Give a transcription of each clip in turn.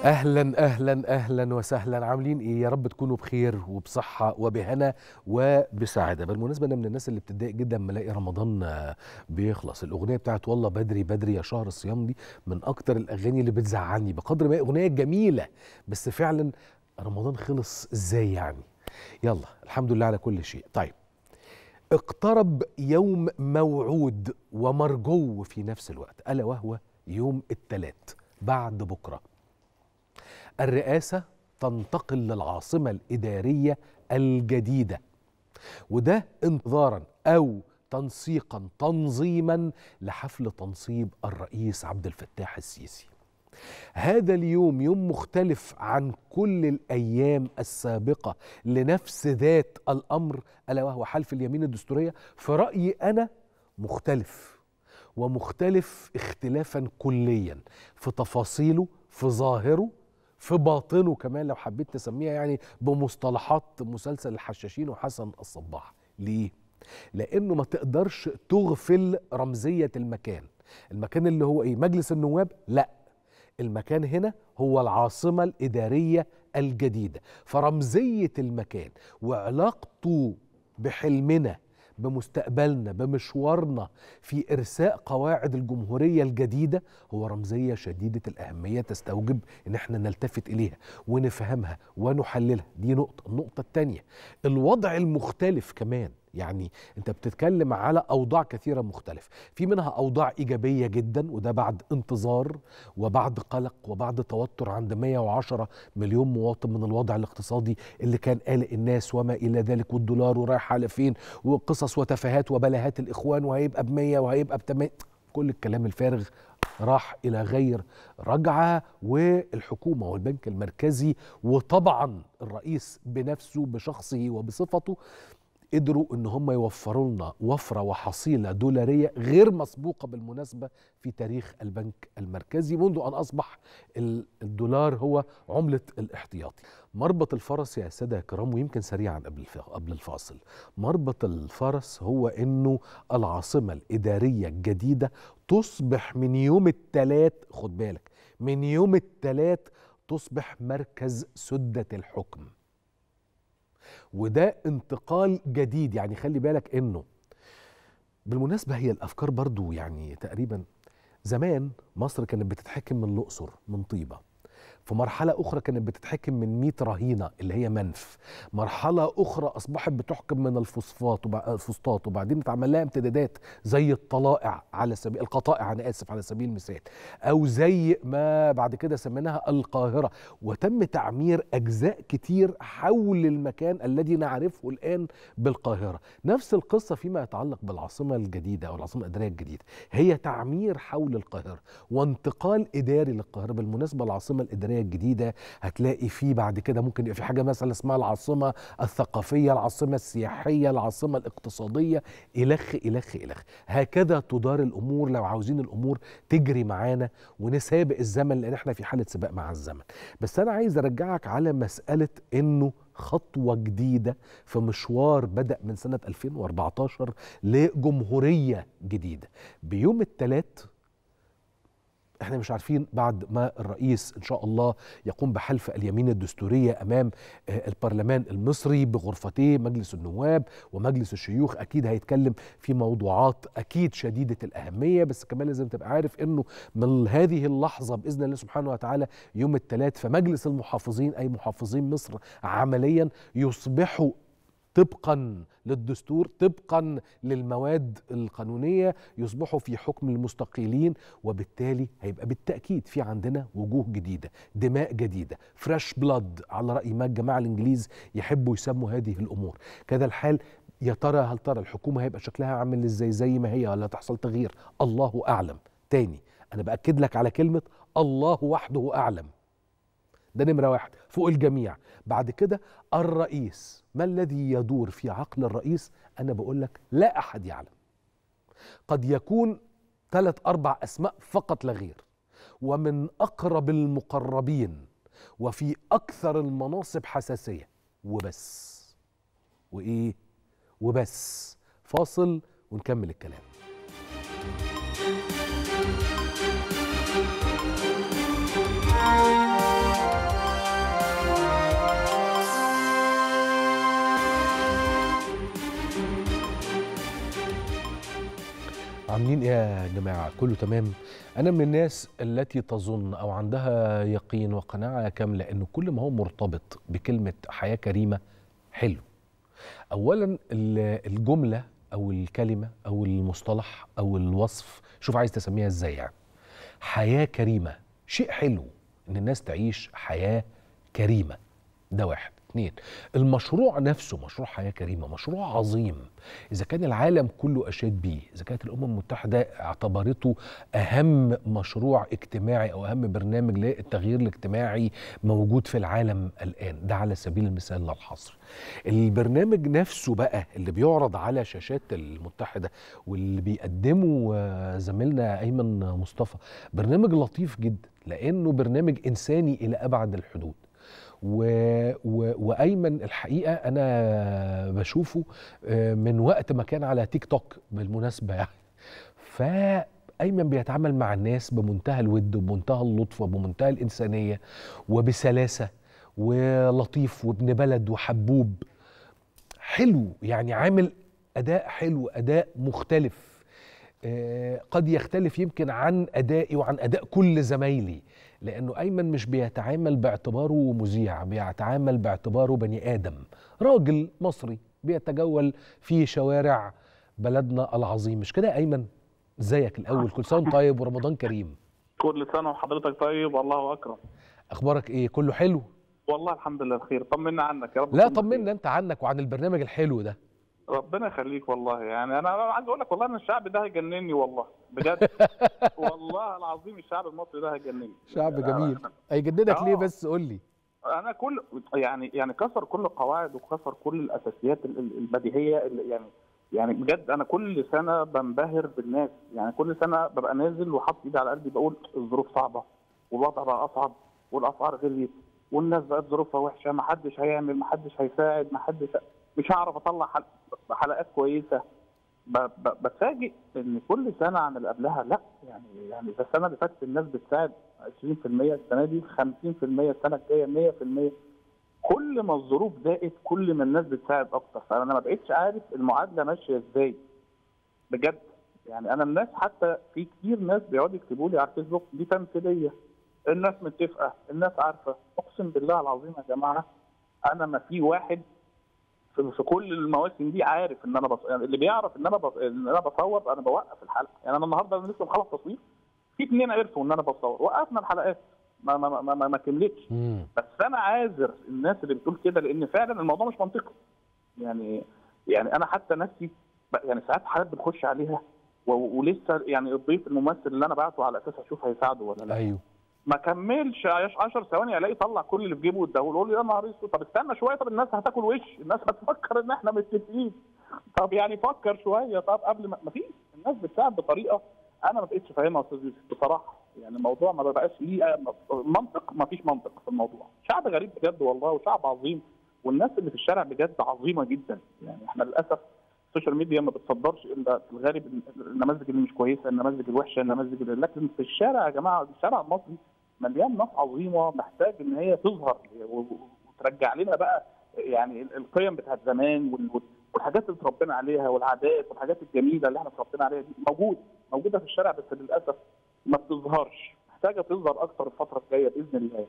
اهلا اهلا اهلا وسهلا عاملين ايه يا رب تكونوا بخير وبصحه وبهنا وبسعاده بالمناسبه انا من الناس اللي بتتضايق جدا لما الاقي رمضان آه، بيخلص الاغنيه بتاعت والله بدري بدري يا شهر الصيام دي من اكتر الاغاني اللي بتزعلني بقدر ما هي اغنيه جميله بس فعلا رمضان خلص ازاي يعني يلا الحمد لله على كل شيء طيب اقترب يوم موعود ومرجو في نفس الوقت الا وهو يوم الثلاث بعد بكره الرئاسة تنتقل للعاصمة الإدارية الجديدة وده انتظارا أو تنسيقا تنظيما لحفل تنصيب الرئيس عبد الفتاح السيسي هذا اليوم يوم مختلف عن كل الأيام السابقة لنفس ذات الأمر ألا وهو حلف اليمين الدستورية في رأيي أنا مختلف ومختلف اختلافا كليا في تفاصيله في ظاهره في باطنه كمان لو حبيت تسميها يعني بمصطلحات مسلسل الحشاشين وحسن الصباح ليه لانه ما تقدرش تغفل رمزيه المكان المكان اللي هو ايه مجلس النواب لا المكان هنا هو العاصمه الاداريه الجديده فرمزيه المكان وعلاقته بحلمنا بمستقبلنا بمشوارنا في ارساء قواعد الجمهوريه الجديده هو رمزيه شديده الاهميه تستوجب ان احنا نلتفت اليها ونفهمها ونحللها دي نقطه النقطه الثانيه الوضع المختلف كمان يعني انت بتتكلم على اوضاع كثيره مختلفه في منها اوضاع ايجابيه جدا وده بعد انتظار وبعد قلق وبعد توتر عند 110 مليون مواطن من الوضع الاقتصادي اللي كان قالق الناس وما الى ذلك والدولار ورايح على فين وقصص وتفاهات وبلاهات الاخوان وهيبقى ب 100 وهيبقى ب 8 كل الكلام الفارغ راح الى غير رجعه والحكومه والبنك المركزي وطبعا الرئيس بنفسه بشخصه وبصفته قدروا ان هم يوفروا لنا وفره وحصيله دولاريه غير مسبوقه بالمناسبه في تاريخ البنك المركزي منذ ان اصبح ال- الدولار هو عمله الاحتياطي. مربط الفرس يا ساده يا كرام ويمكن سريعا قبل الف- قبل الفاصل. مربط الفرس هو انه العاصمه الاداريه الجديده تصبح من يوم الثلاث خد بالك من يوم الثلاث تصبح مركز سده الحكم. وده انتقال جديد يعني خلي بالك انه بالمناسبة هي الأفكار برضو يعني تقريبا زمان مصر كانت بتتحكم من الأقصر من طيبة في مرحلة أخرى كانت بتتحكم من 100 رهينة اللي هي منف مرحلة أخرى أصبحت بتحكم من الفوسفات وبع- الفسطاط وبعدين اتعمل لها امتدادات زي الطلائع على سبيل القطائع أنا آسف على سبيل المثال أو زي ما بعد كده سميناها القاهرة وتم تعمير أجزاء كتير حول المكان الذي نعرفه الآن بالقاهرة نفس القصة فيما يتعلق بالعاصمة الجديدة أو العاصمة الإدارية الجديدة هي تعمير حول القاهرة وانتقال إداري للقاهرة بالمناسبة العاصمة الإدارية الجديدة هتلاقي فيه بعد كده ممكن يبقى في حاجة مثلا اسمها العاصمة الثقافية العاصمة السياحية العاصمة الاقتصادية إلخ إلخ إلخ هكذا تدار الأمور لو عاوزين الأمور تجري معانا ونسابق الزمن لأن احنا في حالة سباق مع الزمن بس أنا عايز أرجعك على مسألة إنه خطوة جديدة في مشوار بدأ من سنة 2014 لجمهورية جديدة بيوم الثلاث احنا مش عارفين بعد ما الرئيس ان شاء الله يقوم بحلف اليمين الدستوريه امام آه، البرلمان المصري بغرفتيه مجلس النواب ومجلس الشيوخ اكيد هيتكلم في موضوعات اكيد شديده الاهميه بس كمان لازم تبقى عارف انه من هذه اللحظه باذن الله سبحانه وتعالى يوم الثلاث فمجلس المحافظين اي محافظين مصر عمليا يصبحوا طبقا للدستور طبقا للمواد القانونيه يصبحوا في حكم المستقيلين وبالتالي هيبقى بالتاكيد في عندنا وجوه جديده دماء جديده فريش بلاد على راي ما الجماعه الانجليز يحبوا يسموا هذه الامور كذا الحال يا ترى هل ترى الحكومه هيبقى شكلها عامل ازاي زي ما هي ولا تحصل تغيير الله اعلم تاني انا باكد لك على كلمه الله وحده اعلم ده نمرة واحد فوق الجميع بعد كده الرئيس ما الذي يدور في عقل الرئيس أنا بقول لك لا أحد يعلم قد يكون ثلاث أربع أسماء فقط لا غير ومن أقرب المقربين وفي أكثر المناصب حساسية وبس وإيه وبس فاصل ونكمل الكلام عاملين ايه يا جماعه كله تمام انا من الناس التي تظن او عندها يقين وقناعه كامله ان كل ما هو مرتبط بكلمه حياه كريمه حلو اولا ال- الجمله او الكلمه او المصطلح او الوصف شوف عايز تسميها ازاي يعني حياه كريمه شيء حلو ان الناس تعيش حياه كريمه ده واحد اتنين المشروع نفسه مشروع حياة كريمة مشروع عظيم إذا كان العالم كله أشاد بيه إذا كانت الأمم المتحدة اعتبرته أهم مشروع اجتماعي أو أهم برنامج للتغيير الاجتماعي موجود في العالم الآن ده على سبيل المثال لا الحصر البرنامج نفسه بقى اللي بيعرض على شاشات المتحدة واللي بيقدمه آه، زميلنا أيمن مصطفى برنامج لطيف جدا لأنه برنامج إنساني إلى أبعد الحدود و... و... وايمن الحقيقه انا بشوفه آه، من وقت ما كان على تيك توك بالمناسبه يعني فايمن بيتعامل مع الناس بمنتهى الود وبمنتهى اللطف وبمنتهى الانسانيه وبسلاسه ولطيف وابن بلد وحبوب حلو يعني عامل اداء حلو اداء مختلف آه، قد يختلف يمكن عن ادائي وعن اداء كل زمايلي لانه ايمن مش بيتعامل باعتباره مذيع بيتعامل باعتباره بني ادم راجل مصري بيتجول في شوارع بلدنا العظيم مش كده يا ايمن ازيك الاول كل سنه وأنت طيب ورمضان كريم كل سنة وحضرتك طيب والله أكرم اخبارك ايه كله حلو والله الحمد لله بخير طمنا عنك يا رب لا تكون طمنا انت عنك وعن البرنامج الحلو ده بخير. ربنا يخليك والله يعني أنا أنا عايز أقول لك والله أنا الشعب ده هيجنني والله بجد والله العظيم الشعب المصري ده هيجنني شعب جميل هيجددك ليه آه. بس قول لي أنا كل يعني يعني كسر كل القواعد وكسر كل الأساسيات ال- ال- البديهية اللي يعني يعني بجد أنا كل سنة بنبهر بالناس يعني كل سنة ببقى نازل وحاطط إيدي على قلبي بقول الظروف صعبة والوضع بقى أصعب والأسعار غليت والناس بقت ظروفها وحشة ما حدش هيعمل ما حدش هيساعد ما حدش مش هعرف أطلع حل- حلقات كويسة ب- ب- بتفاجئ ان كل سنه عن اللي قبلها لا يعني يعني إذا السنه اللي فاتت الناس بتساعد 20% السنه دي 50% السنه الجايه 100% كل ما الظروف ضاقت كل ما الناس بتساعد اكتر فانا ما بقتش عارف المعادله ماشيه ازاي بجد يعني انا الناس حتى في كتير ناس بيقعدوا يكتبوا لي على الفيسبوك دي تمثيليه الناس متفقه الناس عارفه اقسم بالله العظيم يا جماعه انا ما في واحد في في كل المواسم دي عارف ان انا بص... يعني اللي بيعرف ان انا بص... ان انا بصور انا بوقف الحلقه يعني انا النهارده انا لسه مخلص تصوير في اثنين عرفوا ان انا بصور وقفنا الحلقات ما ما ما, ما, ما كملتش مم. بس انا عاذر الناس اللي بتقول كده لان فعلا الموضوع مش منطقي يعني يعني انا حتى نفسي ب- يعني ساعات حالات بنخش عليها و- ولسه يعني الضيف الممثل اللي انا بعته على اساس اشوف هيساعده ولا لا ايوه ما كملش 10 ثواني الاقي طلع كل اللي في جيبه واداهوله يقول لي يا نهار اسود طب استنى شويه طب الناس هتاكل وش الناس هتفكر ان احنا متفقين طب يعني فكر شويه طب قبل ما ما فيش الناس بتساعد بطريقه انا ما بقتش فاهمها يا استاذ يوسف بصراحه يعني الموضوع ما بقاش ليه منطق ما فيش منطق في الموضوع شعب غريب بجد والله وشعب عظيم والناس اللي في الشارع بجد عظيمه جدا يعني احنا للاسف السوشيال ميديا ما بتصدرش الا في الغالب النماذج اللي مش كويسه النماذج الوحشه النماذج اللي لكن في الشارع يا جماعه الشارع المصري مليان ناس عظيمه محتاج ان هي تظهر و- و- وترجع لنا بقى يعني ال- القيم بتاعت زمان وال- وال- والحاجات اللي اتربينا عليها والعادات والحاجات الجميله اللي احنا اتربينا عليها دي موجوده موجوده في الشارع بس للاسف ما بتظهرش محتاجه تظهر اكتر الفتره الجايه باذن الله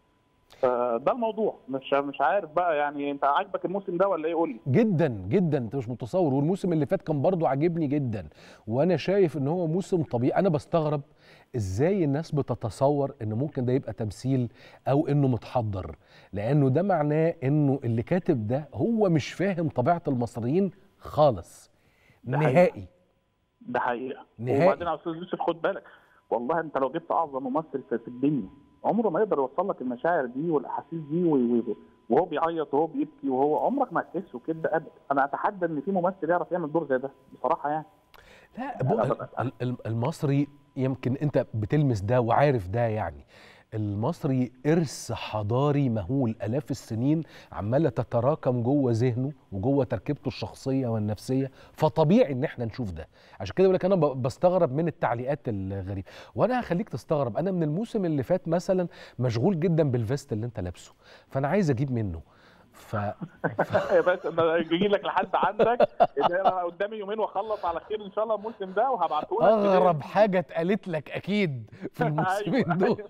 فده الموضوع مش مش عارف بقى يعني انت عاجبك الموسم ده ولا ايه قول لي جدا جدا انت مش متصور والموسم اللي فات كان برضو عاجبني جدا وانا شايف ان هو موسم طبيعي انا بستغرب ازاي الناس بتتصور ان ممكن ده يبقى تمثيل او انه متحضر لانه ده معناه انه اللي كاتب ده هو مش فاهم طبيعة المصريين خالص ده حقيقي. نهائي ده حقيقه نهائي. وبعدين يا استاذ يوسف خد بالك والله انت لو جبت اعظم ممثل في في الدنيا عمره ما يقدر يوصل لك المشاعر دي والاحاسيس دي و- و- وهو بيعيط وهو بيبكي وهو عمرك ما هتحسه كده ابدا انا اتحدى ان في ممثل يعرف يعمل دور زي ده بصراحه يعني لا بو أنا ببقى- ال- ال- المصري يمكن انت بتلمس ده وعارف ده يعني المصري إرث حضاري مهول آلاف السنين عمالة تتراكم جوه ذهنه وجوه تركيبته الشخصية والنفسية فطبيعي إن إحنا نشوف ده عشان كده بقول لك أنا ب- بستغرب من التعليقات الغريبة وأنا هخليك تستغرب أنا من الموسم اللي فات مثلا مشغول جدا بالفيست اللي أنت لابسه فأنا عايز أجيب منه ف يا باشا انا جاي لك لحد عندك إن انا قدامي يومين واخلص على خير ان شاء الله الموسم ده وهبعته لك اغرب حاجه اتقالت لك اكيد في الموسمين دول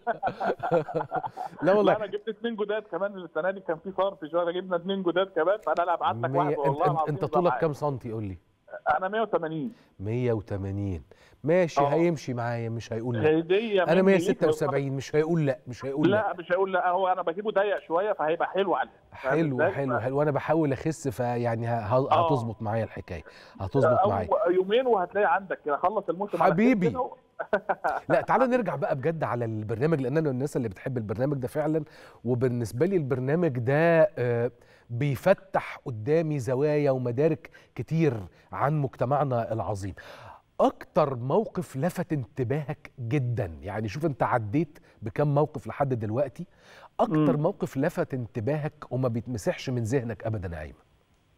لا لا والله انا جبت اثنين جداد كمان السنه دي كان في صرف شهر جبنا اثنين جداد كمان فانا لا ابعت لك واحد مية... والله انت, العظيم انت ده طولك معاك. كام سنتي قول لي انا 180 180 ماشي اه. هيمشي معايا مش هيقول لا هديه انا مني ليك 176 مش هيقول لا مش هيقول لا لا مش هيقول لا هو انا بجيبه ضيق شويه فهيبقى حلو عليه فاهم حلو إزاي؟ حلو ف- حلو وانا بحاول اخس فيعني ه- ه- اه. هتظبط معايا الحكايه هتظبط معايا أو يومين وهتلاقي عندك كده خلص الموسم على خير حبيبي. كده و- لا تعالى نرجع بقى بجد على البرنامج لان انا من الناس اللي بتحب البرنامج ده فعلا وبالنسبه لي البرنامج ده آه، بيفتح قدامي زوايا ومدارك كتير عن مجتمعنا العظيم اكتر موقف لفت انتباهك جدا يعني شوف انت عديت بكم موقف لحد دلوقتي اكتر مم. موقف لفت انتباهك وما بيتمسحش من ذهنك ابدا يا ايمن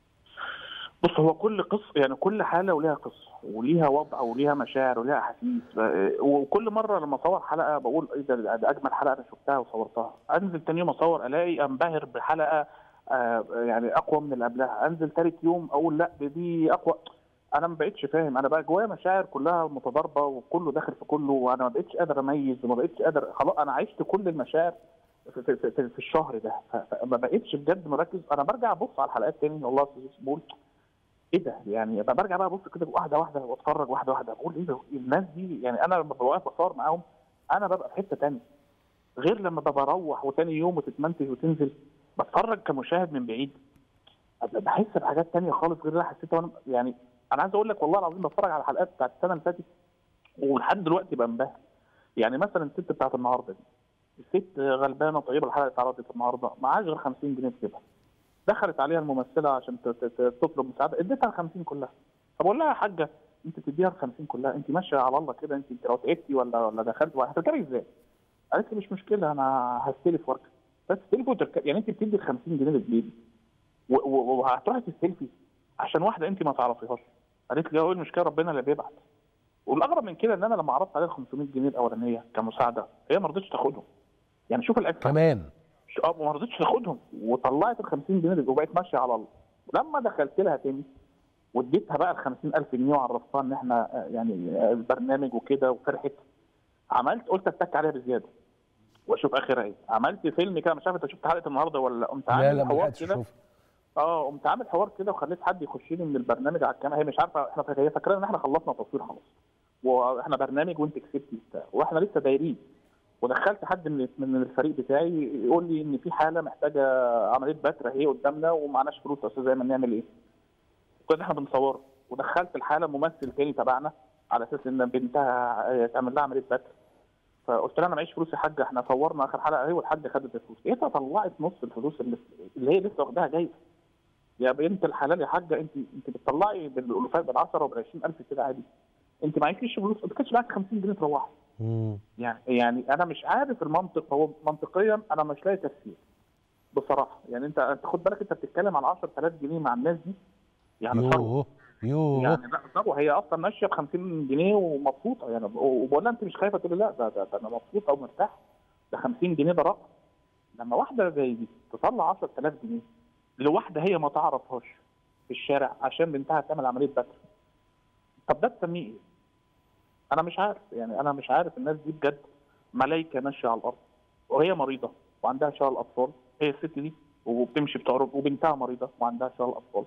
بص هو كل قصه يعني كل حاله وليها قصه وليها وضع وليها مشاعر وليها احاسيس ف- وكل مره لما اصور حلقه بقول ايه ده ده اجمل حلقه انا شفتها وصورتها انزل تاني يوم اصور الاقي انبهر بحلقه آه، يعني اقوى من اللي قبلها انزل تالت يوم اقول لا دي- دي اقوى انا ما بقتش فاهم انا بقى جوايا مشاعر كلها متضاربه وكله داخل في كله وانا ما بقتش قادر اميز وما بقتش قادر خلاص انا عشت كل المشاعر في, في, في, في الشهر ده ف- فما بقتش بجد مركز انا برجع ابص على الحلقات تاني والله يا أستاذ يوسف بقول ايه ده يعني بقى برجع بقى ابص كده واحده واحده واتفرج واحده واحده بقول ايه ده الناس دي يعني انا لما ببقى واقف اصور معاهم انا ببقى في حته تانية غير لما ببقى بروح وتاني يوم وتتمنتج وتنزل بتفرج كمشاهد من بعيد أبقى بحس بحاجات تانية خالص غير اللي انا حسيتها وانا يعني انا عايز اقول لك والله العظيم بتفرج على الحلقات بتاعت السنه اللي فاتت ولحد دلوقتي بنبهر يعني مثلا الست بتاعت النهارده دي الست غلبانه طيبه الحلقه اللي اتعرضت النهارده معاش غير 50 جنيه في جيبها دخلت عليها الممثله عشان ت- ت- ت- تطلب مساعده اديتها ال 50 كلها طب اقول لها يا حاجه انت تديها ال 50 كلها انت ماشيه على الله كده انت انت لو تعبتي ولا ولا دخلت هتركبي ازاي؟ قالت لي مش مشكله انا هستلف واركب بس تستلفي وتركب يعني انت بتدي ال 50 جنيه للبيبي و- و- وهتروحي تستلفي عشان واحده انت ما تعرفيهاش قالت لي هو إيه المشكله ربنا اللي بيبعت والاغرب من كده ان انا لما عرضت عليها ال 500 جنيه الاولانيه كمساعده هي ما رضتش تاخدهم يعني شوف العفه كمان اه ما رضتش تاخدهم وطلعت ال 50 جنيه دي وبقت ماشيه على الله لما دخلت لها تاني واديتها بقى ال 50000 جنيه وعرفتها ان احنا آه، يعني آه، البرنامج وكده وفرحت عملت قلت اتك عليها بزياده واشوف اخرها ايه عملت فيلم كده مش عارف انت شفت حلقه النهارده ولا قمت لا عامل لا ما حوار لحقتش كده اشوف اه قمت عامل حوار كده وخليت حد يخش لي من البرنامج على الكاميرا هي مش عارفه احنا هي فاكره ان احنا خلصنا تصوير خلاص واحنا برنامج وانت كسبتي وبتاع واحنا لسه دايرين ودخلت حد من من الفريق بتاعي يقول لي ان في حاله محتاجه عمليه بتر اهي قدامنا ومعناش فلوس يا استاذ ايمن نعمل ايه؟ كنا احنا بنصوره ودخلت الحاله ممثل تاني تبعنا على اساس ان بنتها تعمل لها عمليه بتر فقلت لها انا معيش فلوس يا حاجه احنا صورنا اخر حلقه اهي والحاجه خدت الفلوس هي طلعت نص الفلوس اللي, اللي هي لسه واخداها جايزه يا بنت الحلال يا حاجه انت انت بتطلعي بالالوفات بال 10 وبال 20000 كده عادي انت معكيش فلوس ما كانش معاك 50 جنيه تروحي مم. يعني يعني انا مش عارف المنطق هو منطقيا انا مش لاقي تفسير بصراحه يعني انت انت خد بالك انت بتتكلم على 10000 جنيه مع الناس دي يعني ثروه يوه يوه يعني لا ثروه هي اصلا ماشيه ب 50 جنيه ومبسوطه يعني وبقول لها انت مش خايفه تقول لي لا ده, ده, ده انا مبسوطه ومرتاح ده 50 جنيه ده رقم لما واحده زي دي تطلع 10000 جنيه لواحده هي ما تعرفهاش في الشارع عشان بنتها تعمل عمليه بتر طب ده تسميه ايه؟ انا مش عارف يعني انا مش عارف الناس دي بجد ملايكه ماشيه على الارض وهي مريضه وعندها شلل اطفال هي الست دي وبتمشي بتعرض وبنتها مريضه وعندها شلل اطفال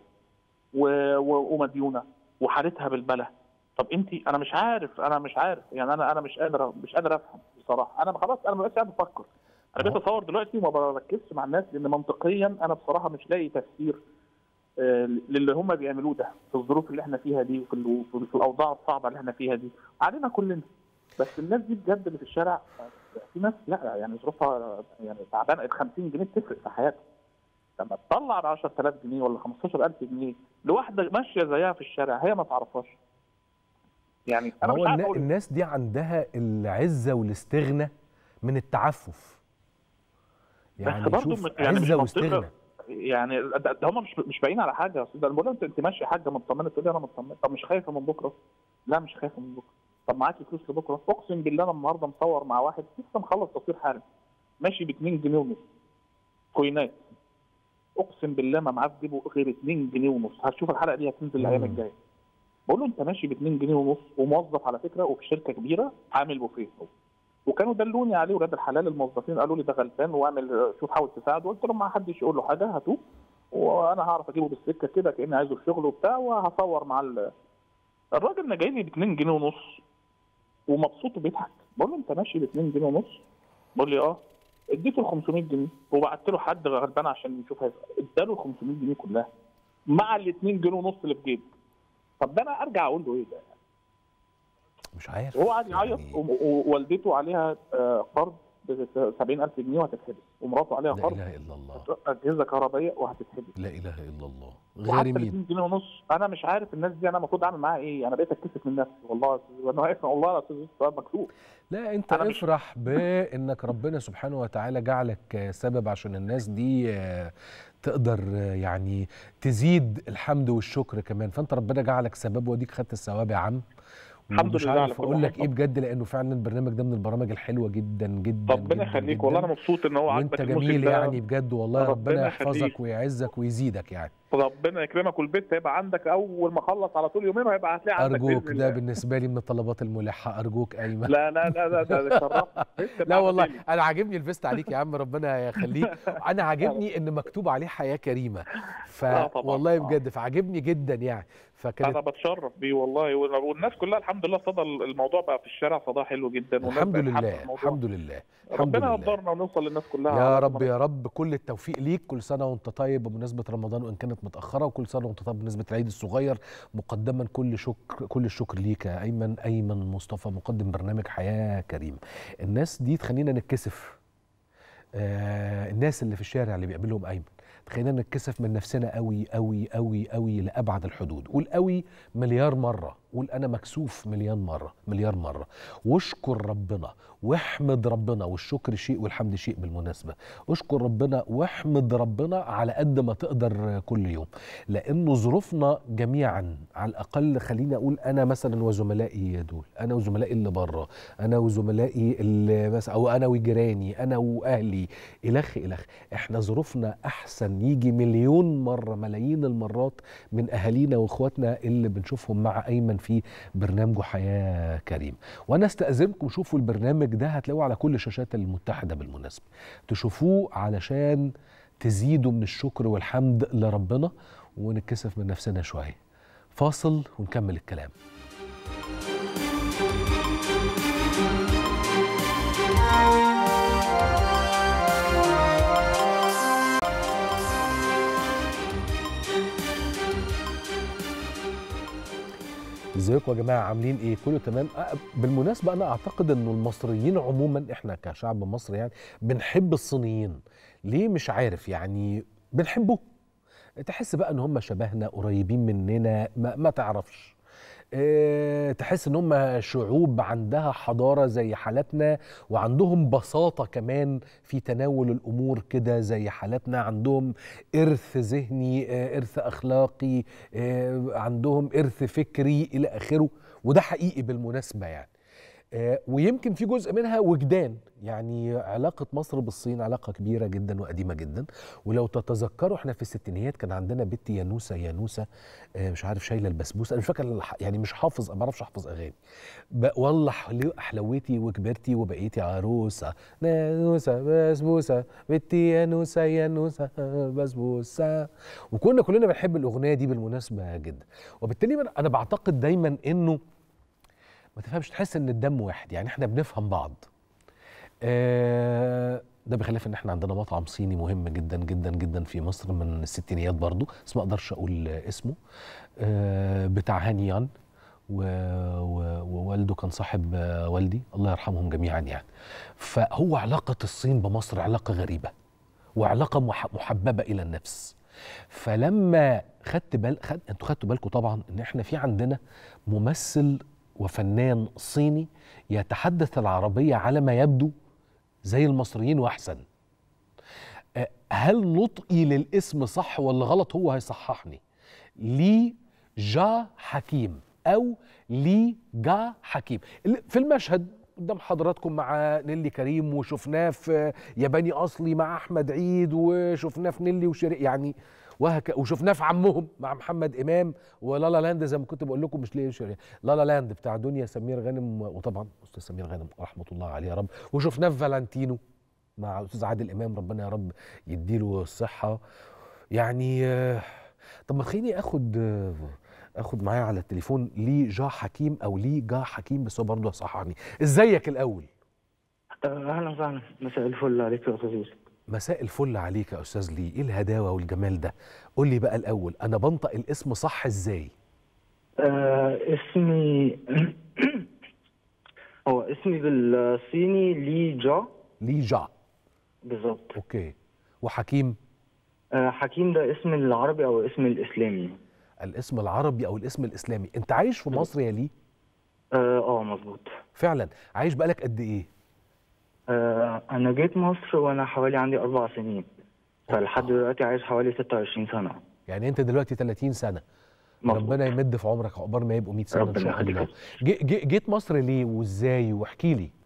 و... و... ومديونه وحالتها بالبله طب انت انا مش عارف انا مش عارف يعني انا انا مش قادر مش قادر افهم بصراحه انا خلاص انا ما بقتش قاعد افكر انا بقيت اصور دلوقتي وما بركزش مع الناس لان منطقيا انا بصراحه مش لاقي تفسير آه، للي هم بيعملوه ده في الظروف اللي احنا فيها دي وفي ال- في في الاوضاع الصعبه اللي احنا فيها دي علينا كلنا بس الناس دي بجد اللي في الشارع آه، في ناس لا يعني ظروفها يعني تعبانه ال 50 جنيه بتفرق في حياتها لما تطلع ب 10000 جنيه ولا 15000 جنيه لواحده ماشيه زيها في الشارع هي ما تعرفهاش يعني ما انا مش هو عارف النا- اقول إيه. الناس دي عندها العزه والاستغنى من التعفف يعني برضه شوف م- يعني مش عزه منطقة. واستغنى يعني ده, ده هم مش مش باين على حاجه يا استاذ ده انا بقول لها انت انت ماشيه حاجه مطمنه تقول لي انا مطمنه طب مش خايفه من بكره لا مش خايفه من بكره طب معاكي فلوس لبكره اقسم بالله انا النهارده مصور مع واحد لسه مخلص تصوير حالا ماشي ب 2 جنيه ونص كوينات اقسم بالله ما معاه في جيبه غير 2 جنيه ونص هتشوف الحلقه دي هتنزل الايام مم. الجايه بقول له انت ماشي ب 2 جنيه ونص وموظف على فكره وفي شركه كبيره عامل بوفيه وكانوا دلوني عليه ولاد الحلال الموظفين قالوا لي ده غلبان واعمل شوف حاول تساعده قلت لهم ما حدش يقول له حاجه هاتوه وانا هعرف اجيبه بالسكه كده كاني عايزه في شغل وبتاع وهصور مع ال... الراجل انا جاي لي ب 2 جنيه ونص ومبسوط وبيضحك بقول له انت ماشي ب 2 جنيه ونص بقول لي اه اديته ال 500 جنيه وبعت له حد غلبان عشان يشوف هيبقى اداله ال 500 جنيه كلها مع ال 2 جنيه ونص اللي في جيبه طب ده انا ارجع اقول له ايه ده مش عارف وهو قاعد يعيط يعني و- ووالدته عليها آه، قرض ب 70000 جنيه وهتتحبس ومراته عليها لا قرض اله الا الله اجهزه كهربائيه وهتتحبس لا اله الا الله وحتى ال غارمين 2 جنيه ونص انا مش عارف الناس دي انا المفروض اعمل معاها ايه انا بقيت اتكسف من نفسي والله يا أستاذ- وانا واقف والله يا استاذ يوسف سؤال مكسوف لا انت أنا مش- افرح بانك ربنا سبحانه وتعالى جعلك آه، سبب عشان الناس دي آه، تقدر آه، يعني تزيد الحمد والشكر كمان فانت ربنا جعلك سبب وديك خدت الثواب يا عم الحمد ومش لله على عارف كل اقول لك حال. ايه بجد لانه فعلا البرنامج ده من البرامج الحلوه جدا جدا ربنا جدا يخليك جداً. والله انا مبسوط ان هو وانت عاجبك الموسم جميل ده. يعني بجد والله ربنا ربنا يحفظك يخليك. ويعزك ويزيدك يعني ربنا يكرمك والبيت هيبقى عندك اول ما اخلص على طول يومين وهيبقى هتلاقي عندك ارجوك بإذن ده الله. بالنسبه لي من الطلبات الملحه ارجوك ايمن لا لا لا لا ده ده شرفت بيت لا والله بعد انا عاجبني الفيست عليك يا عم ربنا يخليك انا عاجبني ان مكتوب عليه حياه كريمه آه طبعاً. فوالله آه. بجد فعجبني جدا يعني فكانت انا بتشرف بيه والله والناس كلها الحمد لله صدى الموضوع بقى في الشارع صداه حلو جدا والناس الحمد بقت حابة لله الموضوع. الحمد لله الحمد ربنا لله يقدرنا ونوصل للناس كلها يا على رب قد ما يا رب كل التوفيق ليك كل سنه وانت طيب بمناسبه رمضان وان كانت متاخره وكل سنه وانت طيب بمناسبه العيد الصغير مقدما كل شكر كل الشكر ليك يا ايمن ايمن مصطفى مقدم برنامج حياه كريم الناس دي تخلينا نتكسف آه الناس اللي في الشارع اللي بيقابلهم ايمن تخلينا نتكسف من نفسنا قوي قوي قوي قوي لابعد الحدود قول قوي مليار مره قول انا مكسوف مليون مره مليار مره واشكر ربنا واحمد ربنا والشكر شيء والحمد شيء بالمناسبه اشكر ربنا واحمد ربنا على قد ما تقدر كل يوم لانه ظروفنا جميعا على الاقل خليني اقول انا مثلا وزملائي دول انا وزملائي اللي بره انا وزملائي اللي بس او انا وجيراني انا واهلي الخ الخ احنا ظروفنا احسن يجي مليون مره ملايين المرات من اهالينا واخواتنا اللي بنشوفهم مع ايمن في برنامجه حياه كريم وانا استاذنكم شوفوا البرنامج ده هتلاقوه على كل شاشات المتحده بالمناسبه تشوفوه علشان تزيدوا من الشكر والحمد لربنا ونتكسف من نفسنا شويه فاصل ونكمل الكلام ازيكم يا جماعه عاملين ايه كله تمام أه، بالمناسبه انا اعتقد انه المصريين عموما احنا كشعب مصري يعني بنحب الصينيين ليه مش عارف يعني بنحبه تحس بقى ان هم شبهنا قريبين مننا ما, ما تعرفش اه تحس ان هم شعوب عندها حضاره زي حالتنا وعندهم بساطه كمان في تناول الامور كده زي حالتنا عندهم ارث ذهني آه، ارث اخلاقي آه، عندهم ارث فكري الى اخره وده حقيقي بالمناسبه يعني آه، ويمكن في جزء منها وجدان يعني علاقة مصر بالصين علاقة كبيرة جدا وقديمة جدا ولو تتذكروا احنا في الستينيات كان عندنا بنت يانوسة يانوسة آه، مش عارف شايلة البسبوسة انا مش فاكر الح- يعني مش حافظ ما بعرفش احفظ اغاني ب- والله حلو- حلوتي وكبرتي وبقيتي عروسة نانوسة بسبوسة بنتي يانوسة يانوسة بسبوسة وكنا كلنا بنحب الأغنية دي بالمناسبة جدا وبالتالي من- أنا بعتقد دايما إنه ما تفهمش تحس ان الدم واحد يعني احنا بنفهم بعض آه ده بخلاف ان احنا عندنا مطعم صيني مهم جدا جدا جدا في مصر من الستينيات برضو بس ما اقدرش اقول اسمه آه بتاع هانيان و... و... ووالده كان صاحب آه، والدي الله يرحمهم جميعا يعني فهو علاقة الصين بمصر علاقة غريبة وعلاقة مح... محببة إلى النفس فلما خدت بال خد... انتوا خدتوا بالكم طبعا ان احنا في عندنا ممثل وفنان صيني يتحدث العربية على ما يبدو زي المصريين واحسن أه، هل نطقي للاسم صح ولا غلط هو هيصححني لي جا حكيم او لي جا حكيم اللي- في المشهد قدام حضراتكم مع نيلي كريم وشفناه في ياباني اصلي مع احمد عيد وشفناه في نيلي وشريك يعني وهك وشفناه في عمهم مع محمد امام ولالا لاند زي ما كنت بقول لكم مش ليه شريك لالا لاند بتاع دنيا سمير غانم وطبعا استاذ سمير غانم رحمه الله عليه يا رب وشفناه في فالنتينو مع استاذ عادل امام ربنا يا رب يديله الصحه يعني آه، طب ما تخليني اخد آه، اخد معايا على التليفون لي جا حكيم او لي جا حكيم بس هو برضه صحاني ازيك الاول آه، اهلا وسهلا مساء الفل عليك يا استاذ يوسف مساء الفل عليك يا استاذ لي ايه الهداوه والجمال ده قول لي بقى الاول انا بنطق الاسم صح ازاي آه اسمي هو اسمي بالصيني لي جا لي جا بالظبط اوكي وحكيم آه حكيم ده اسم العربي او اسم الاسلامي الاسم العربي او الاسم الاسلامي انت عايش في مصر يا لي اه آه، مظبوط فعلا عايش بقالك قد ايه آه انا جيت مصر وانا حوالي عندي اربع سنين فلحد دلوقتي عايش حوالي 26 سنه يعني انت دلوقتي 30 سنه مظبوط. ربنا يمد في عمرك عقبال ما يبقوا 100 سنه ان ربنا شاء يخليك. الله جي جي جيت مصر ليه وازاي واحكي لي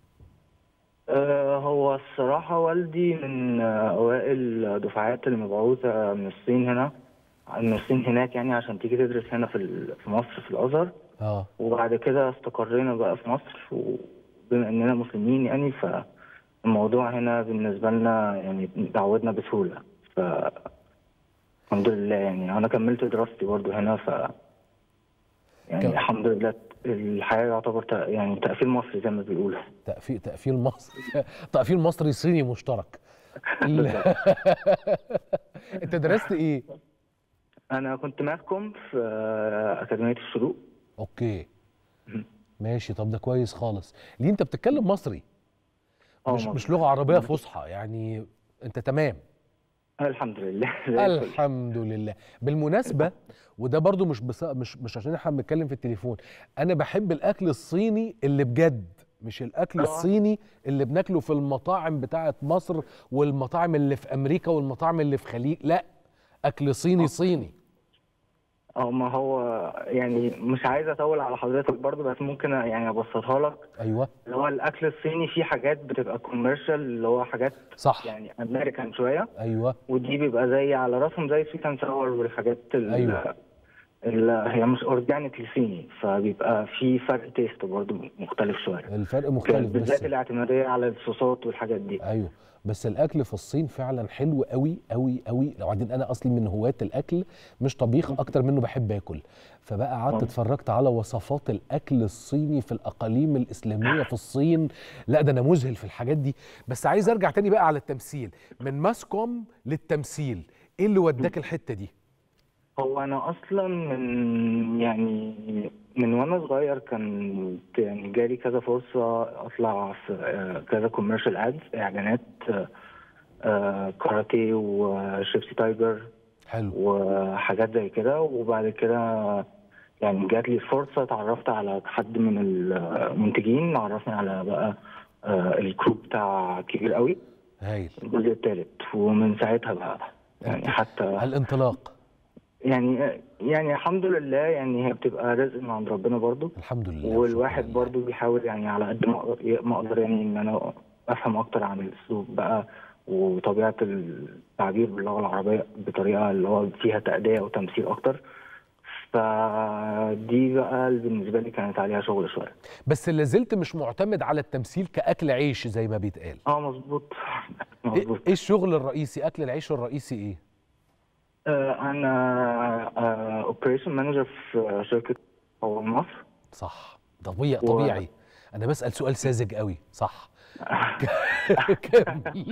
آه هو الصراحه والدي من آه اوائل دفعات المبعوثه من الصين هنا من الصين هناك يعني عشان تيجي تدرس هنا في ال- في مصر في الازهر اه وبعد كده استقرينا بقى في مصر وبما اننا مسلمين يعني فالموضوع هنا بالنسبه لنا يعني تعودنا بسهوله ف الحمد لله يعني انا كملت دراستي برضو هنا ف يعني كم- الحمد لله الحياه يعتبر تق- يعني تقفيل مصري زي ما بيقولوا تقفيل تقفيل مصري تقفيل مصري صيني مشترك ال- انت درست ايه انا كنت ماسكم في آه، اكاديميه الشروق اوكي مم. ماشي طب ده كويس خالص ليه انت بتتكلم مصري آه، مش مظبوط. مش لغه عربيه فصحى يعني انت تمام الحمد لله زي الفل. الحمد لله بالمناسبه وده برضو مش بص... مش مش عشان احنا بنتكلم في التليفون انا بحب الاكل الصيني اللي بجد مش الاكل آه. الصيني اللي بناكله في المطاعم بتاعه مصر والمطاعم اللي في امريكا والمطاعم اللي في خليج لا اكل صيني صيني اه ما هو يعني مش عايز اطول على حضرتك برضو بس ممكن يعني ابسطها لك ايوه اللي هو الاكل الصيني فيه حاجات بتبقى كوميرشال اللي هو حاجات صح يعني امريكان شويه ايوه ودي بيبقى زي على راسهم زي سويت اند ساور والحاجات ال أيوة. ال هي مش اورجانيكلي صيني فبيبقى في فرق تيست برضو مختلف شويه الفرق مختلف بالذات بس الاعتماديه على الصوصات والحاجات دي ايوه بس الاكل في الصين فعلا حلو قوي قوي قوي لو بعدين انا اصلي من هواة الاكل مش طبيخ اكتر منه بحب اكل فبقى قعدت آه. اتفرجت على وصفات الاكل الصيني في الاقاليم الاسلاميه في الصين لا ده انا مذهل في الحاجات دي بس عايز ارجع تاني بقى على التمثيل من ماسكوم للتمثيل ايه اللي وداك الحته دي هو انا اصلا من يعني من وانا صغير كان يعني جالي كذا فرصه اطلع في آه، كذا كوميرشال ادز اعلانات آه، آه، كاراتيه وشيبسي تايجر حلو وحاجات زي كده وبعد كده يعني جات لي الفرصه اتعرفت على حد من المنتجين عرفني على بقى آه، الكروب بتاع كبير قوي هايل الجزء الثالث ومن ساعتها بقى يعني حتى الانطلاق يعني يعني الحمد لله يعني هي بتبقى رزق من عند ربنا برضو الحمد لله والواحد شكراً. برضو بيحاول يعني على قد ما أقدر- ما اقدر يعني ان انا افهم اكتر عن الاسلوب بقى وطبيعه التعبير باللغه العربيه بطريقه اللي هو فيها تأدية وتمثيل اكتر فدي بقى اللي بالنسبه لي كانت عليها شغل شويه بس اللي زلت مش معتمد على التمثيل كاكل عيش زي ما بيتقال اه مظبوط ايه مظبوط إيه الشغل الرئيسي اكل العيش الرئيسي ايه آه انا اوبريشن مانجر في شركه هو مصر صح طبيعي و- طبيعي انا بسال سؤال ساذج قوي صح كمل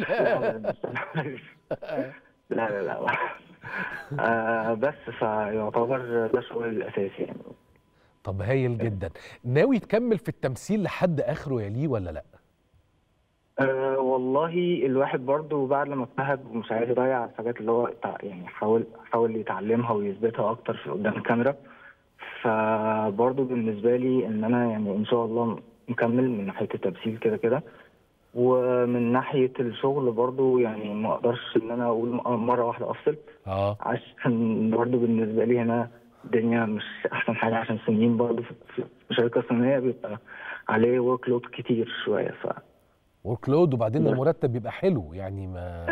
لا لا لا آه بس فيعتبر ده شغلي الاساسي يعني طب هايل جدا ناوي تكمل في التمثيل لحد اخره يا ليه ولا لا أه والله الواحد برضو بعد لما اجتهد ومش عايز يضيع الحاجات اللي هو تع- يعني حاول حاول يتعلمها ويثبتها اكتر في قدام الكاميرا فبرضو بالنسبه لي ان انا يعني ان شاء الله مكمل من ناحيه التمثيل كده كده ومن ناحيه الشغل برضو يعني ما اقدرش ان انا اقول مره واحده افصل اه عشان برضو بالنسبه لي هنا الدنيا مش احسن حاجه عشان سنين برضو في في شركه صينيه بيبقى عليه ورك لود كتير شويه ف ورك لود وبعدين لا. المرتب بيبقى حلو يعني ما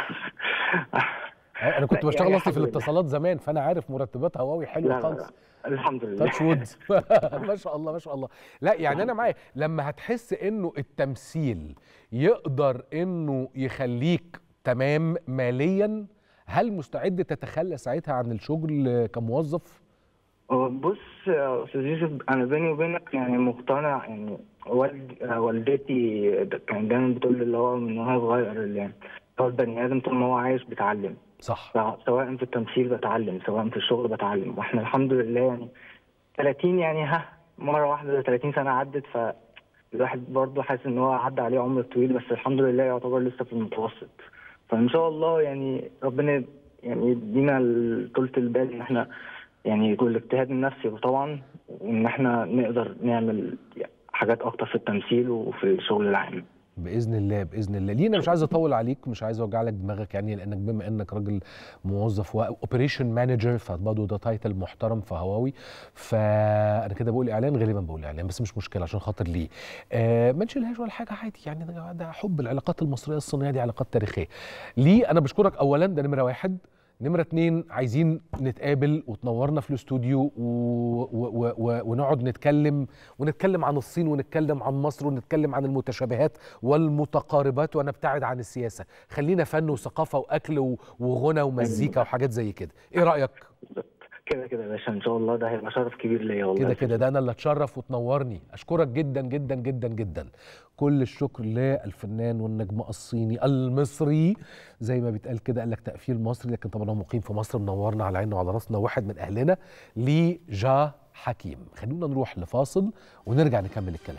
انا كنت لا، بشتغل يعني اصلي في الحمد لله. الاتصالات زمان فانا عارف مرتبات هواوي لا حلوه لا خالص لا الحمد لله تاتش وود ما شاء الله ما شاء الله لا يعني انا معايا لما هتحس انه التمثيل يقدر انه يخليك تمام ماليا هل مستعد تتخلى ساعتها عن الشغل كموظف هو بص يا استاذ يوسف انا بيني وبينك يعني مقتنع يعني والد والدتي كان دايما بتقول لي اللي هو من وهي صغير اللي يعني هو البني ادم طول ما هو عايش بيتعلم صح سواء في التمثيل بتعلم سواء في الشغل بتعلم واحنا الحمد لله يعني 30 يعني ها مره واحده 30 سنه عدت فالواحد برضه حاسس ان هو عدى عليه عمر طويل بس الحمد لله يعتبر لسه في المتوسط فان شاء الله يعني ربنا يعني يدينا ال- طولة البال ان احنا يعني يكون الاجتهاد النفسي طبعا وان احنا نقدر نعمل حاجات اكتر في التمثيل وفي الشغل العام باذن الله باذن الله لينا مش عايز اطول عليك مش عايز اوجع لك دماغك يعني لانك بما انك راجل موظف واوبريشن مانجر فبرضه ده تايتل محترم في هواوي فانا كده بقول اعلان غالبا بقول اعلان بس مش مشكله عشان خاطر ليه آه ما نشيلهاش ولا حاجه عادي يعني ده, ده حب العلاقات المصريه الصينيه دي علاقات تاريخيه ليه انا بشكرك اولا ده نمره واحد نمرة اتنين عايزين نتقابل وتنورنا في الاستوديو و... و... و... و... ونقعد نتكلم ونتكلم عن الصين ونتكلم عن مصر ونتكلم عن المتشابهات والمتقاربات ونبتعد عن السياسة خلينا فن وثقافة وأكل و... وغنى ومزيكا وحاجات زي كده إيه رأيك؟ كده كده يا باشا ان شاء الله ده هيبقى شرف كبير ليا والله كده كده ده أنا اللي أتشرف وتنورني أشكرك جدا جدا جدا جدا كل الشكر للفنان والنجم الصيني المصري زي ما بيتقال كده قال لك تقفيل مصري لكن طبعا هو مقيم في مصر منورنا على عيننا وعلى راسنا واحد من أهلنا لجا حكيم خلونا نروح لفاصل ونرجع نكمل الكلام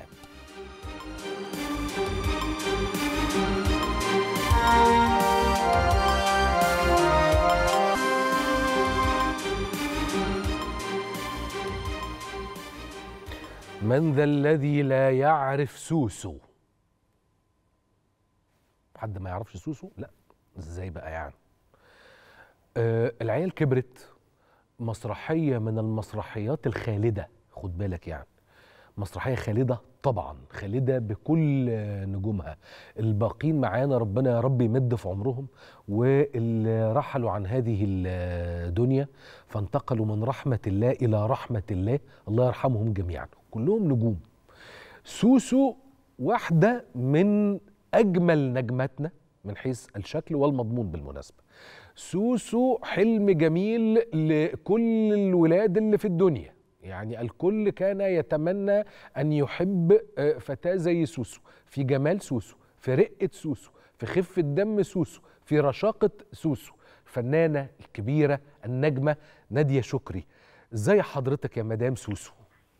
من ذا الذي لا يعرف سوسو حد ما يعرفش سوسو لا ازاي بقى يعني آه العيال كبرت مسرحية من المسرحيات الخالدة خد بالك يعني مسرحية خالدة طبعا خالدة بكل آه، نجومها الباقين معانا ربنا يا رب يمد في عمرهم واللي رحلوا عن هذه الدنيا فانتقلوا من رحمة الله إلى رحمة الله الله يرحمهم جميعا كلهم نجوم سوسو واحدة من أجمل نجماتنا من حيث الشكل والمضمون بالمناسبة سوسو حلم جميل لكل الولاد اللي في الدنيا يعني الكل كان يتمنى أن يحب آه، فتاة زي سوسو في جمال سوسو في رقة سوسو في خفة دم سوسو في رشاقة سوسو الفنانة الكبيرة النجمة نادية شكري ازاي حضرتك يا مدام سوسو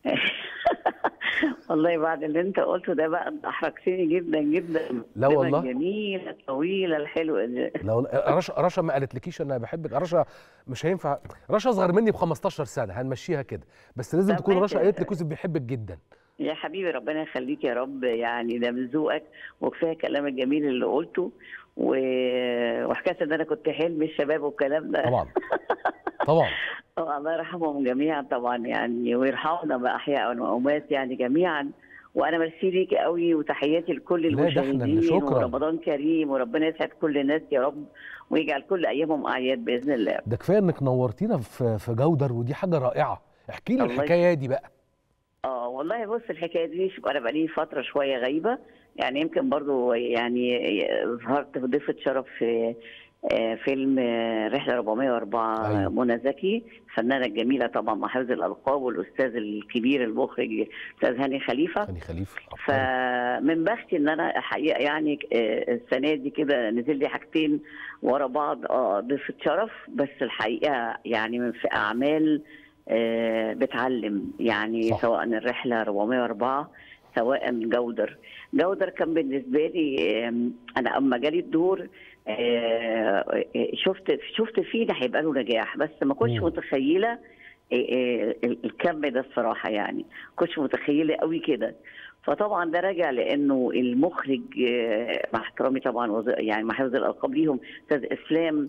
والله بعد اللي انت قلته ده بقى انت احرجتني جدا جدا لا دمك والله. جميله الطويله الحلوه دي لو رشا رشا ما قالتلكيش انا بحبك رشا مش هينفع رشا اصغر مني ب 15 سنه هنمشيها كده بس لازم طب تكون ماشي. رشا قالت لك يوسف بيحبك جدا يا حبيبي ربنا يخليك يا رب يعني ده من ذوقك وكفايه الكلام الجميل اللي قلته و... وحكايه ان انا كنت حلم الشباب والكلام ده طبعا طبعا طبعا الله يرحمهم جميعا طبعا يعني ويرحمنا باحياء واموات يعني جميعا وانا ميرسي ليك قوي وتحياتي لكل لا، ده احنا اللي المشاهدين شكراً. ورمضان كريم وربنا يسعد كل الناس يا رب ويجعل كل ايامهم اعياد باذن الله ده كفايه انك نورتينا في في جودر ودي حاجه رائعه احكي لي الله الحكايه دي بقى اه والله بص الحكايه دي شوف انا بقالي فتره شويه غايبه يعني يمكن برضو يعني ظهرت بضيفه شرف في آه، فيلم آه، رحله 404 أيوة. منى زكي الفنانه الجميله طبعا مع حفظ الالقاب والاستاذ الكبير المخرج استاذ هاني خليفه هاني خليفه عبقري. فمن بختي ان انا حقيقه يعني آه، السنه دي كده نزل لي حاجتين ورا بعض اه ضيفه شرف بس الحقيقه يعني من في اعمال آه، بتعلم يعني صح. سواء الرحله 404 سواء جودر جودر كان بالنسبه لي آم، انا اما جالي الدور آه، شفت شفت فيه ده هيبقى له نجاح بس ما كنتش مم. متخيله آه، آه، الكم ده الصراحه يعني كنتش متخيله قوي كده فطبعا ده راجع لانه المخرج آه، مع احترامي طبعا وز- يعني مع حفظ الالقاب ليهم استاذ اسلام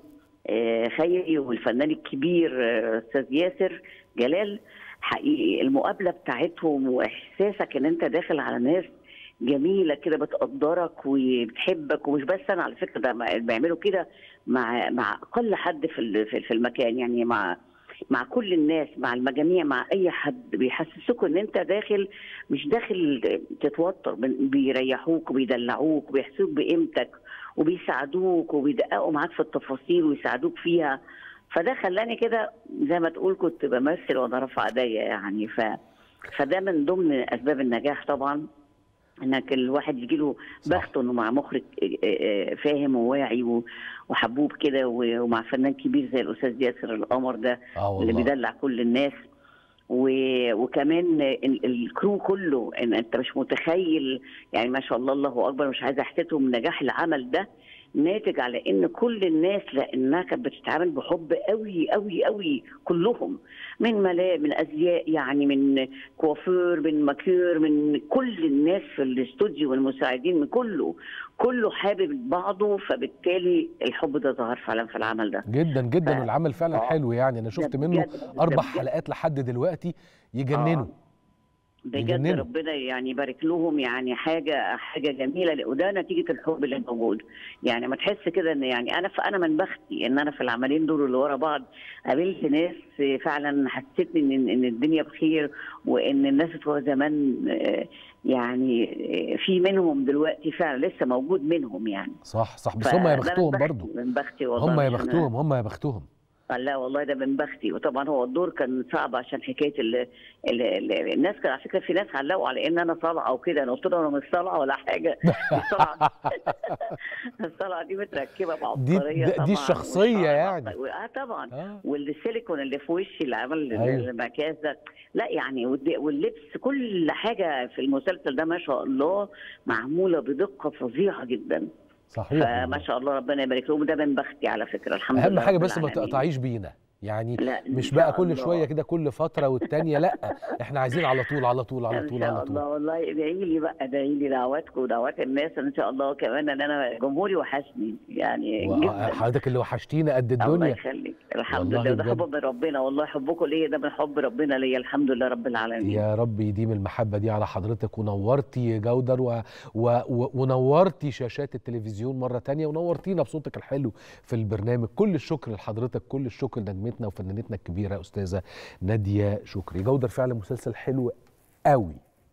آه، خيري والفنان الكبير آه، استاذ ياسر جلال حقيقي المقابله بتاعتهم واحساسك ان انت داخل على ناس جميله كده بتقدرك وبتحبك ومش بس انا على فكره ده ما- بيعملوا كده مع مع اقل حد في ال- في في المكان يعني مع مع كل الناس مع المجاميع مع اي حد بيحسسوك ان انت داخل مش داخل تتوتر بن- بيريحوك وبيدلعوك وبيحسوك بقيمتك وبيساعدوك وبيدققوا معاك في التفاصيل ويساعدوك فيها فده خلاني كده زي ما تقول كنت بمثل وانا رافعه ايديا يعني ف فده من ضمن اسباب النجاح طبعا انك الواحد يجي له صح. بخته انه مع مخرج آه، آه، فاهم وواعي و- وحبوب كده و- ومع فنان كبير زي الاستاذ ياسر القمر ده اه اللي والله بيدلع كل الناس و... وكمان ال- الكرو كله ان انت مش متخيل يعني ما شاء الله الله اكبر مش عايزه احسدهم من نجاح العمل ده ناتج على ان كل الناس لانها كانت بتتعامل بحب قوي قوي قوي كلهم من ملا من ازياء يعني من كوافير من ماكير من كل الناس في الاستوديو والمساعدين من كله كله حابب بعضه فبالتالي الحب ده ظهر فعلا في العمل ده جدا جدا ف- والعمل فعلا آه. حلو يعني انا شفت ده منه بجد- ده اربع بجد. حلقات لحد دلوقتي يجننوا بجد يجننوا. ربنا يعني يبارك لهم يعني حاجه حاجه جميله وده نتيجه الحب اللي موجود يعني ما تحس كده ان يعني انا انا من بختي ان انا في العملين دول اللي ورا بعض قابلت ناس فعلا حسيتني ان ان الدنيا بخير وان الناس بتوع زمان آه، يعني آه، في منهم دلوقتي فعلا لسه موجود منهم يعني صح صح بس فده هم يا من بختهم بختي- برضو من بختي والله هم يا مش أنا. بختهم هم يا بختهم لا والله ده من بختي وطبعا هو الدور كان صعب عشان حكايه ال ال ال الناس كان على فكره في ناس علقوا على ان انا صلعه وكده انا قلت لهم انا مش صلعه ولا حاجه الصلعه الصلعه دي متركبه دي- بعبقريه ده- طبعا دي الشخصية والشعر يعني. بعبقري. اه طبعا اه والسيليكون اللي في وشي اللي عمل أيوة. المكياج ده لا يعني والد- واللبس كل حاجه في المسلسل ده ما شاء الله معموله بدقه فظيعه جدا صحيح فما والله. شاء الله ربنا يبارك لهم ده من بختي على فكره الحمد لله اهم حاجه رب بس ما العالمين. تقطعيش بينا يعني لا إن مش شاء بقى كل الله. شويه كده كل فتره والتانيه لا احنا عايزين على طول على طول على ان طول شاء على طول الله والله ادعي لي بقى ادعي لي دعواتكم ودعوات الناس ان شاء الله كمان ان انا جمهوري وحشني يعني جدا وحضرتك اللي وحشتينا قد الله الدنيا يخليك الحمد والله لله ده بجد. حب من ربنا والله حبكم ليا ده من حب ربنا ليا الحمد لله رب العالمين يا رب يديم المحبة دي على حضرتك ونورتي جودر و... و... و... ونورتي شاشات التلفزيون مرة تانية ونورتينا بصوتك الحلو في البرنامج كل الشكر لحضرتك كل الشكر لنجمتنا وفنانتنا الكبيرة أستاذة نادية شكري جودر فعلا مسلسل حلو قوي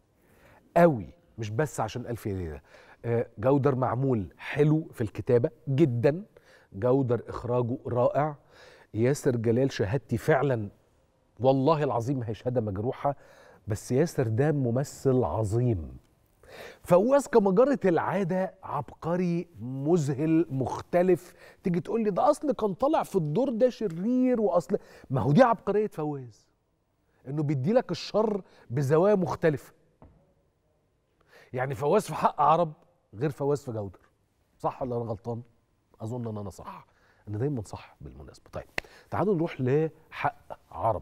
قوي مش بس عشان ألف ليلة آه، جودر معمول حلو في الكتابة جدا جودر إخراجه رائع ياسر جلال شهادتي فعلا والله العظيم هي شهاده مجروحه بس ياسر ده ممثل عظيم فواز كما جرت العاده عبقري مذهل مختلف تيجي تقول لي ده اصل كان طالع في الدور ده شرير واصل ما هو دي عبقريه فواز انه بيدي لك الشر بزوايا مختلفه يعني فواز في حق عرب غير فواز في جودر صح ولا انا غلطان اظن ان انا صح انا دايما صح بالمناسبه طيب تعالوا نروح لحق عرب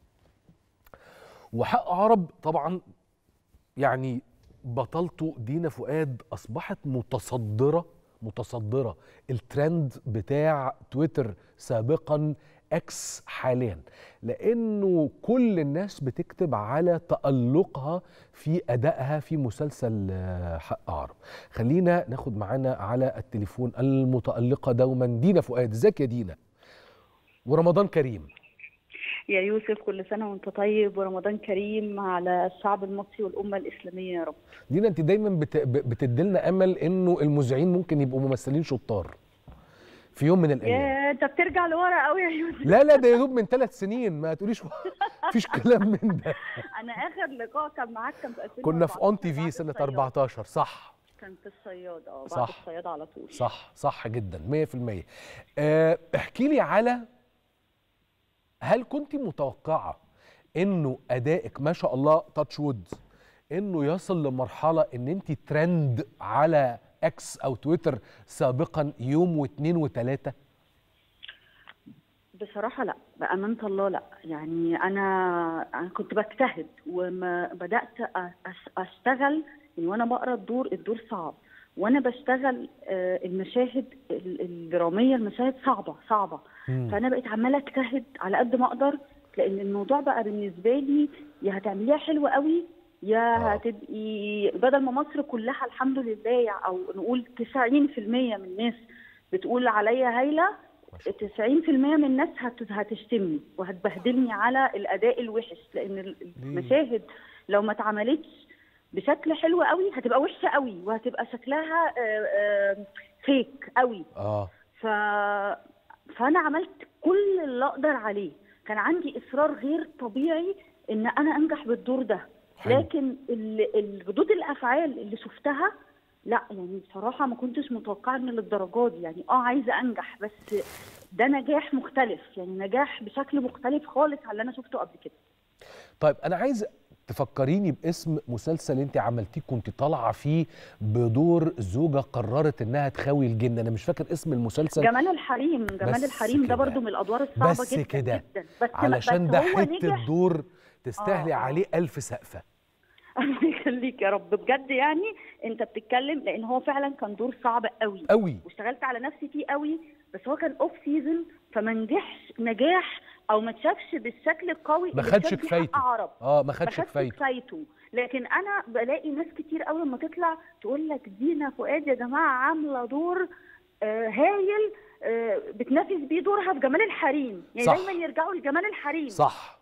وحق عرب طبعا يعني بطلته دينا فؤاد اصبحت متصدره متصدره الترند بتاع تويتر سابقا اكس حاليا لانه كل الناس بتكتب على تالقها في ادائها في مسلسل آه، حق عرب خلينا ناخد معانا على التليفون المتالقه دوما دينا فؤاد ازيك يا دينا ورمضان كريم يا يوسف كل سنة وانت طيب ورمضان كريم على الشعب المصري والأمة الإسلامية يا رب دينا انت دايما بت... ب- بتديلنا امل انه المذيعين ممكن يبقوا ممثلين شطار في يوم من الايام يا انت بترجع لورا قوي يا يوسف لا لا ده يا دوب من ثلاث سنين ما تقوليش مفيش كلام من ده أنا آخر لقاء كان معاك كان في 2014 كنا في اون تي في بعد سنه الصياد. 14 صح كان في الصياد اه بعد صح. الصياد على طول صح صح جدا 100% آه، احكي لي على هل كنت متوقعه انه ادائك ما شاء الله تاتش وود انه يصل لمرحله ان انت ترند على اكس او تويتر سابقا يوم واثنين وثلاثه بصراحة لا بأمانة الله لا يعني أنا أنا كنت بجتهد وما بدأت أ- أش- أشتغل يعني وأنا بقرا الدور الدور صعب وأنا بشتغل آه، المشاهد ال- الدرامية المشاهد صعبة صعبة مم. فانا بقيت عماله اجتهد على قد ما اقدر لان الموضوع بقى بالنسبه لي يا هتعمليها حلوه قوي يا آه. هتبقي بدل ما مصر كلها الحمد لله يعني او نقول 90% من الناس بتقول عليا هايله ما شاء 90% من الناس هت- هتشتمني وهتبهدلني على الاداء الوحش لان ال- المشاهد لو ما اتعملتش بشكل حلو قوي هتبقى وحشه قوي وهتبقى شكلها آه، آه، فيك قوي اه ف... فانا عملت كل اللي اقدر عليه كان عندي اصرار غير طبيعي ان انا انجح بالدور ده حلو. لكن ال- ال- ردود الافعال اللي شفتها لا يعني بصراحه ما كنتش متوقعه ان للدرجات دي يعني اه عايزه انجح بس ده نجاح مختلف يعني نجاح بشكل مختلف خالص على اللي انا شفته قبل كده طيب انا عايز تفكريني باسم مسلسل انت عملتيه كنت طالعه فيه بدور زوجه قررت انها تخاوي الجن انا مش فاكر اسم المسلسل جمال الحريم بس جمال الحريم كده. ده برضو من الادوار الصعبه بس جدا كده. جدا بس علشان بس ده هو حته نجح دور تستاهلي آه، آه. عليه ألف سقفه الله يخليك يا رب بجد يعني انت بتتكلم لان هو فعلا كان دور صعب قوي قوي واشتغلت على نفسي فيه قوي بس هو كان اوف سيزون فما نجحش نجاح او ما اتشافش بالشكل القوي ما اللي خدش كان بيه كفايته. حق عرب اه ما ما خدش خدش كفايته كفايته لكن انا بلاقي ناس كتير قوي لما تطلع تقول لك دينا فؤاد يا جماعه عامله دور آه هايل آه بتنافس بيه دورها في جمال الحريم يعني صح. دايما يرجعوا لجمال الحريم صح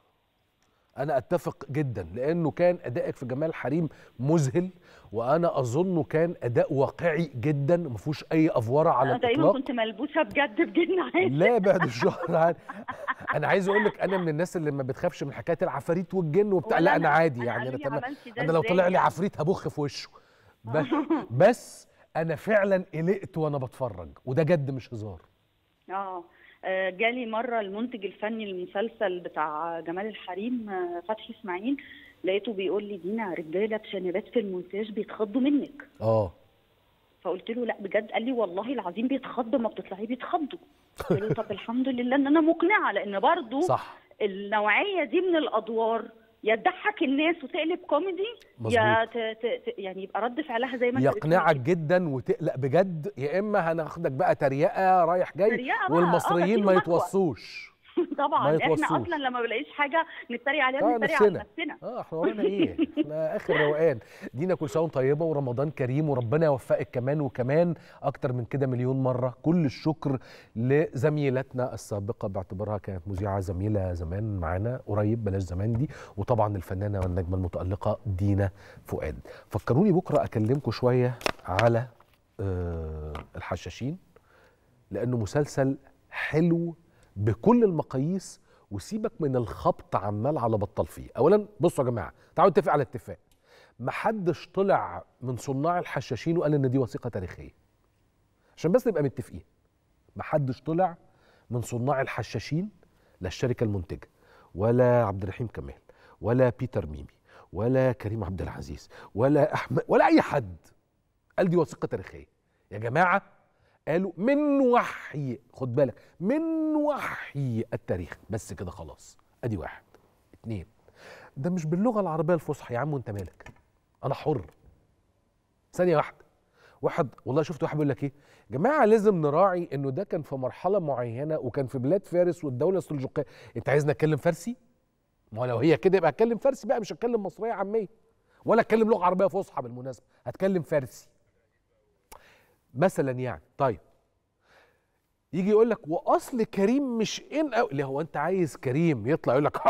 انا اتفق جدا لانه كان ادائك في جمال حريم مذهل وانا اظنه كان اداء واقعي جدا ما فيهوش اي افوره على انا تقريبا الاطلاق كنت ملبوسه بجد بجن عادي لا بعد الشهر عن انا عايز اقول لك انا من الناس اللي ما بتخافش من حكايه العفاريت والجن وبتاع ولا لا انا أنا. عادي أنا يعني قالوا انا لي تمام عملتي ده انا لو إزاي طلع لي يعني؟ عفريت هبخ في وشه بس, بس انا فعلا قلقت وانا بتفرج وده جد مش هزار اه آه، جالي مره المنتج الفني للمسلسل بتاع جمال الحريم آه، فتحي اسماعيل لقيته بيقول لي دينا رجاله بشنبات في المونتاج بيتخضوا منك اه فقلت له لا بجد قال لي والله العظيم بيتخضوا ما بتطلعي بيتخضوا قلت له طب الحمد لله ان انا مقنعه لان برضو صح النوعيه دي من الادوار يا تضحك الناس وتقلب كوميدي يا ت... ت... ت... يعني يبقى رد فعلها زي ما انت بتقول يقنعك كده. جدا وتقلق بجد يا اما هناخدك بقى تريقه رايح جاي تريقة بقى، آه، والمصريين بس ما يوم يتوصوش طبعا ما احنا يتوصوش. اصلا لما بنلاقيش حاجه نتريق عليها آه، بنتريق على نفسنا. نفسنا اه احنا ورانا ايه احنا اخر روقان دينا كل سنه وانت طيبه ورمضان كريم وربنا يوفقك كمان وكمان اكتر من كده مليون مره كل الشكر لزميلتنا السابقه باعتبارها كانت مذيعه زميله زمان معانا قريب بلاش زمان دي وطبعا الفنانه والنجمه المتالقه دينا فؤاد فكروني بكره اكلمكم شويه على آه الحشاشين لانه مسلسل حلو بكل المقاييس وسيبك من الخبط عمال على بطال فيه اولا بصوا يا جماعه تعالوا نتفق على اتفاق محدش طلع من صناع الحشاشين وقال ان دي وثيقه تاريخيه عشان بس نبقى متفقين محدش طلع من صناع الحشاشين لا الشركه المنتجه ولا عبد الرحيم كمال ولا بيتر ميمي ولا كريم عبد العزيز ولا احمد ولا اي حد قال دي وثيقه تاريخيه يا جماعه قالوا من وحي خد بالك من وحي التاريخ بس كده خلاص ادي واحد اتنين ده مش باللغه العربيه الفصحى يا عم وانت مالك انا حر ثانيه واحده واحد والله شفت واحد بيقول لك ايه جماعه لازم نراعي انه ده كان في مرحله معينه وكان في بلاد فارس والدوله السلجوقيه انت عايزني اتكلم فارسي ما هو لو هي كده يبقى اتكلم فارسي بقى مش هتكلم مصريه عاميه ولا اتكلم لغه عربيه فصحى بالمناسبه هتكلم فارسي مثلا يعني طيب يجي يقول لك واصل كريم مش ان أو... اللي هو انت عايز كريم يطلع يقول لك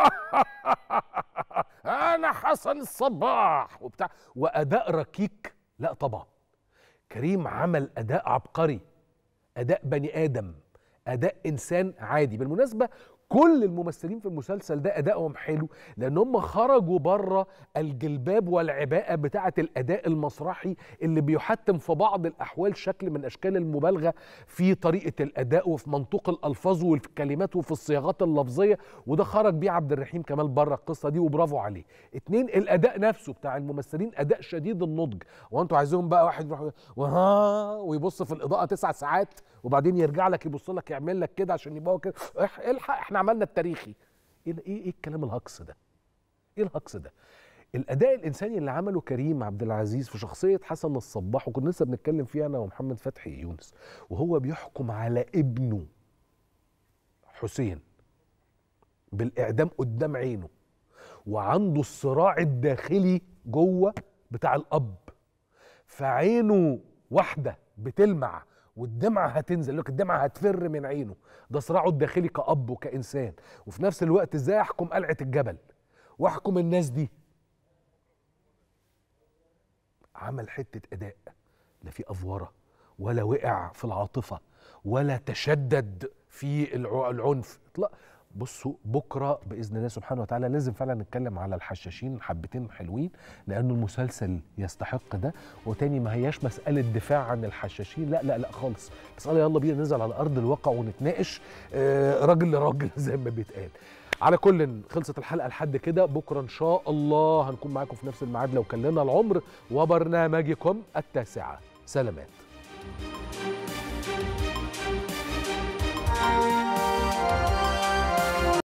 انا حسن الصباح وبتاع واداء ركيك لا طبعا كريم عمل اداء عبقري اداء بني ادم اداء انسان عادي بالمناسبه كل الممثلين في المسلسل ده ادائهم حلو لان هم خرجوا بره الجلباب والعباءه بتاعه الاداء المسرحي اللي بيحتم في بعض الاحوال شكل من اشكال المبالغه في طريقه الاداء وفي منطوق الالفاظ وفي الكلمات وفي الصياغات اللفظيه وده خرج بيه عبد الرحيم كمال بره القصه دي وبرافو عليه اتنين الاداء نفسه بتاع الممثلين اداء شديد النضج وانتوا عايزينهم بقى واحد يروح وها ويبص في الاضاءه تسع ساعات وبعدين يرجع لك يبص لك يعمل لك كده عشان يبقى هو كده إح- الحق احنا عملنا التاريخي ايه ايه ايه الكلام الهجص ده ايه الهجص ده الاداء الانساني اللي عمله كريم عبد العزيز في شخصيه حسن الصباح وكنا لسه بنتكلم فيها انا ومحمد فتحي يونس وهو بيحكم على ابنه حسين بالاعدام قدام عينه وعنده الصراع الداخلي جوه بتاع الاب فعينه واحده بتلمع والدمعه هتنزل لك الدمعه هتفر من عينه ده صراعه الداخلي كاب وكانسان وفي نفس الوقت ازاي احكم قلعه الجبل واحكم الناس دي عمل حته اداء لا في افوره ولا وقع في العاطفه ولا تشدد في الع- العنف لا بصوا بكره باذن الله سبحانه وتعالى لازم فعلا نتكلم على الحشاشين حبتين حلوين لانه المسلسل يستحق ده وتاني ما هياش مساله دفاع عن الحشاشين لا لا لا خالص مساله يلا بينا ننزل على ارض الواقع ونتناقش آه، راجل لراجل زي ما بيتقال على كل خلصت الحلقه لحد كده بكره ان شاء الله هنكون معاكم في نفس الميعاد لو كان لنا العمر وبرنامجكم التاسعه سلامات